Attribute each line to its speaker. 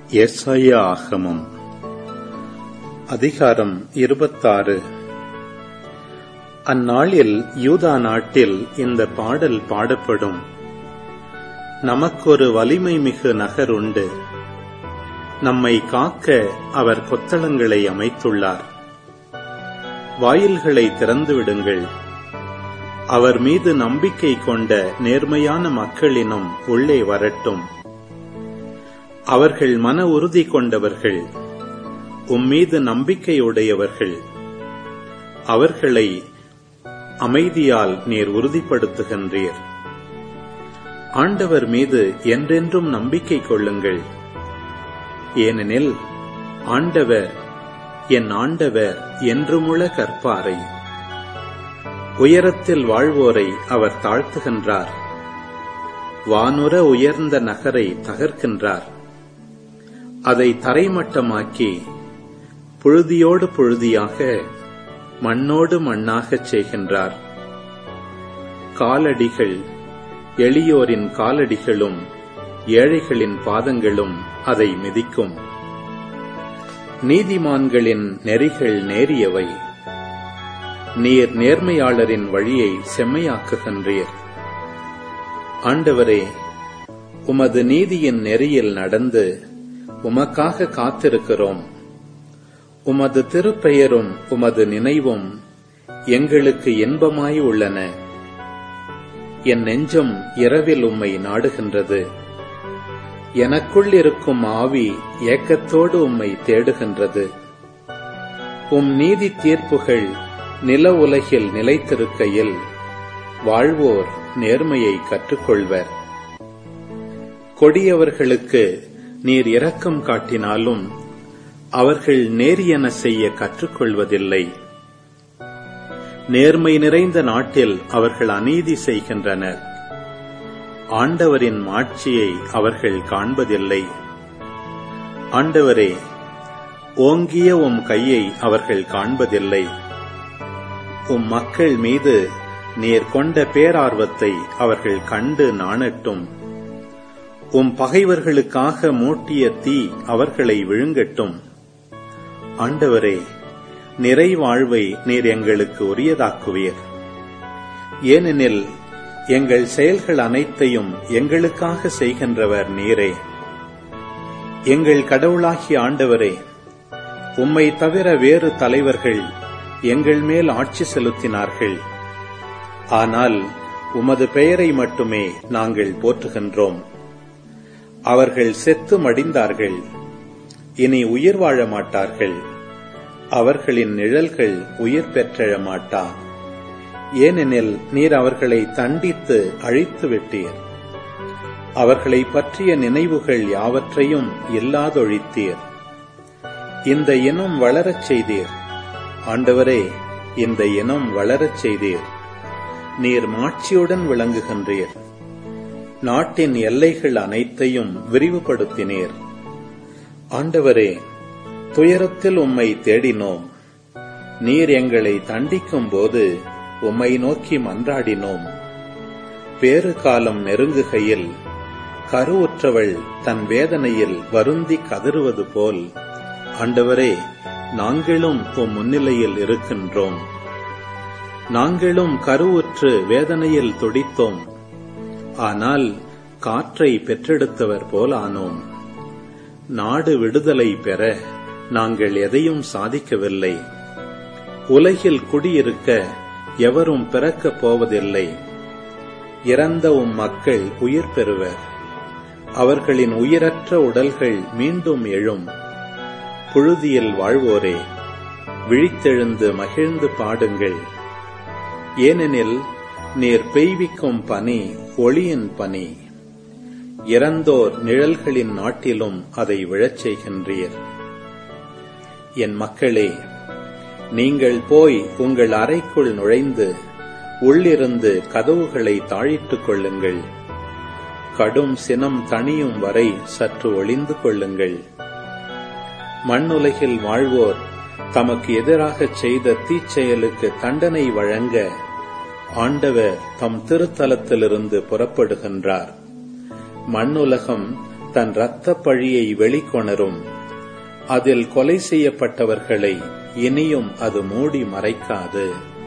Speaker 1: எஸ்ஐயா ஆகமம் அதிகாரம் இருபத்தாறு அந்நாளில் யூதா நாட்டில் இந்த பாடல் பாடப்படும் நமக்கொரு வலிமை மிகு நகர் உண்டு நம்மை காக்க அவர் கொத்தளங்களை அமைத்துள்ளார் வாயில்களை திறந்து விடுங்கள் அவர் மீது நம்பிக்கை கொண்ட நேர்மையான மக்களினும் உள்ளே வரட்டும் அவர்கள் மன உறுதி கொண்டவர்கள் உம்மீது நம்பிக்கையுடையவர்கள் அவர்களை அமைதியால் நீர் உறுதிப்படுத்துகின்றீர் ஆண்டவர் மீது என்றென்றும் நம்பிக்கை கொள்ளுங்கள் ஏனெனில் ஆண்டவர் என் ஆண்டவர் என்றுமுள்ள கற்பாரை உயரத்தில் வாழ்வோரை அவர் தாழ்த்துகின்றார் வானுர உயர்ந்த நகரை தகர்க்கின்றார் அதை தரைமட்டமாக்கி புழுதியோடு புழுதியாக மண்ணோடு மண்ணாகச் செய்கின்றார் காலடிகள் எளியோரின் காலடிகளும் ஏழைகளின் பாதங்களும் அதை மிதிக்கும் நீதிமான்களின் நெறிகள் நேரியவை நீர் நேர்மையாளரின் வழியை செம்மையாக்குகின்றீர் ஆண்டவரே உமது நீதியின் நெறியில் நடந்து உமக்காக காத்திருக்கிறோம் உமது திருப்பெயரும் உமது நினைவும் எங்களுக்கு இன்பமாய் உள்ளன என் நெஞ்சம் இரவில் உம்மை நாடுகின்றது எனக்குள் இருக்கும் ஆவி ஏக்கத்தோடு உம்மை தேடுகின்றது உம் நீதி தீர்ப்புகள் நில உலகில் நிலைத்திருக்கையில் வாழ்வோர் நேர்மையை கற்றுக்கொள்வர் கொடியவர்களுக்கு நீர் இரக்கம் காட்டினாலும் அவர்கள் நேரியன செய்ய கற்றுக்கொள்வதில்லை நேர்மை நிறைந்த நாட்டில் அவர்கள் அநீதி செய்கின்றனர் ஆண்டவரின் மாட்சியை அவர்கள் காண்பதில்லை ஆண்டவரே ஓங்கிய உம் கையை அவர்கள் காண்பதில்லை உம் மக்கள் மீது நீர் கொண்ட பேரார்வத்தை அவர்கள் கண்டு நாணட்டும் உம் பகைவர்களுக்காக மூட்டிய தீ அவர்களை விழுங்கட்டும் ஆண்டவரே நிறைவாழ்வை நீர் எங்களுக்கு உரியதாக்குவீர் ஏனெனில் எங்கள் செயல்கள் அனைத்தையும் எங்களுக்காக செய்கின்றவர் நீரே எங்கள் கடவுளாகிய ஆண்டவரே உம்மை தவிர வேறு தலைவர்கள் எங்கள் மேல் ஆட்சி செலுத்தினார்கள் ஆனால் உமது பெயரை மட்டுமே நாங்கள் போற்றுகின்றோம் அவர்கள் செத்து மடிந்தார்கள் இனி உயிர் வாழ மாட்டார்கள் அவர்களின் நிழல்கள் உயிர் பெற்றெழ மாட்டா ஏனெனில் நீர் அவர்களை தண்டித்து அழித்து விட்டீர் அவர்களை பற்றிய நினைவுகள் யாவற்றையும் இல்லாதொழித்தீர் இந்த இனம் வளரச் செய்தீர் ஆண்டவரே இந்த இனம் வளரச் செய்தீர் நீர் மாட்சியுடன் விளங்குகின்றீர் நாட்டின் எல்லைகள் அனைத்தையும் விரிவுபடுத்தினீர் ஆண்டவரே துயரத்தில் உம்மை தேடினோம் நீர் எங்களை தண்டிக்கும் போது உம்மை நோக்கி மன்றாடினோம் பேறு காலம் நெருங்குகையில் கருவுற்றவள் தன் வேதனையில் வருந்தி கதறுவது போல் ஆண்டவரே நாங்களும் உம் முன்னிலையில் இருக்கின்றோம் நாங்களும் கருவுற்று வேதனையில் துடித்தோம் ஆனால் காற்றை பெற்றெடுத்தவர் போல் ஆனோம் நாடு விடுதலை பெற நாங்கள் எதையும் சாதிக்கவில்லை உலகில் குடியிருக்க எவரும் பிறக்கப் போவதில்லை இறந்த உம் மக்கள் உயிர் பெறுவர் அவர்களின் உயிரற்ற உடல்கள் மீண்டும் எழும் புழுதியில் வாழ்வோரே விழித்தெழுந்து மகிழ்ந்து பாடுங்கள் ஏனெனில் நீர் பெய்விக்கும் பனி ஒளியின் பனி இறந்தோர் நிழல்களின் நாட்டிலும் அதை விழச் செய்கின்றீர் என் மக்களே நீங்கள் போய் உங்கள் அறைக்குள் நுழைந்து உள்ளிருந்து கதவுகளை தாழிட்டுக் கொள்ளுங்கள் கடும் சினம் தணியும் வரை சற்று ஒளிந்து கொள்ளுங்கள் மண்ணுலகில் வாழ்வோர் தமக்கு எதிராகச் செய்த தீச்செயலுக்கு தண்டனை வழங்க ஆண்டவர் தம் திருத்தலத்திலிருந்து புறப்படுகின்றார் மண்ணுலகம் தன் இரத்தப் பழியை வெளிக்கொணரும் அதில் கொலை செய்யப்பட்டவர்களை இனியும் அது மூடி மறைக்காது